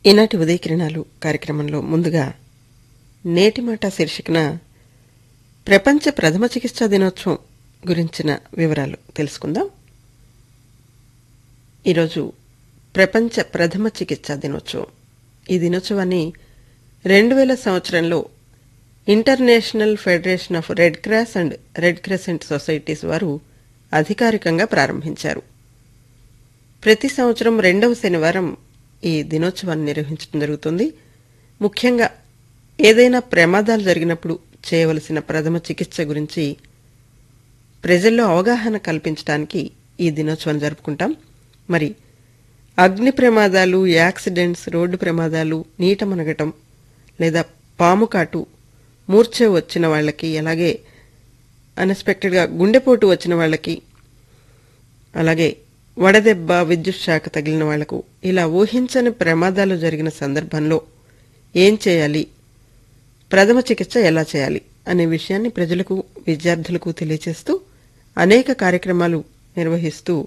ఈనాటి ఉదయకిరణాలు కార్యక్రమంలో ముందుగా నేటి మాట శీర్షికన ప్రపంచ ప్రథమ చికిత్సా దినోత్సవం గురించిన వివరాలు తెలుసుకుందాం ఈరోజు ప్రపంచ ప్రథమ చికిత్సా దినోత్సవం ఈ దినోత్సవాన్ని రెండు వేల సంవత్సరంలో International Federation of Red Cross and Red Crescent Societies వారు అధికారికంగా ప్రారంభించారు ప్రతి సంవత్సరం రెండవ శనివారం ఈ దినోత్సవాన్ని నిర్వహించడం జరుగుతుంది ముఖ్యంగా ఏదైనా ప్రమాదాలు జరిగినప్పుడు చేయవలసిన ప్రథమ చికిత్స గురించి ప్రజల్లో అవగాహన కల్పించడానికి ఈ దినోత్సవం జరుపుకుంటాం మరి అగ్ని ప్రమాదాలు యాక్సిడెంట్స్ రోడ్డు ప్రమాదాలు నీట మునగటం లేదా పాము కాటు మూర్ఛ వచ్చిన వాళ్ళకి అలాగే అన్ఎక్స్పెక్టెడ్గా గుండెపోటు వచ్చిన వాళ్ళకి అలాగే వడదెబ్బ విద్యుత్ శాఖ తగిలిన వాళ్లకు ఇలా ఊహించని ప్రమాదాలు జరిగిన సందర్భంలో ఏం చేయాలి ప్రథమ చికిత్స ఎలా చేయాలి అనే విషయాన్ని ప్రజలకు విద్యార్థులకు తెలియజేస్తూ అనేక కార్యక్రమాలు నిర్వహిస్తూ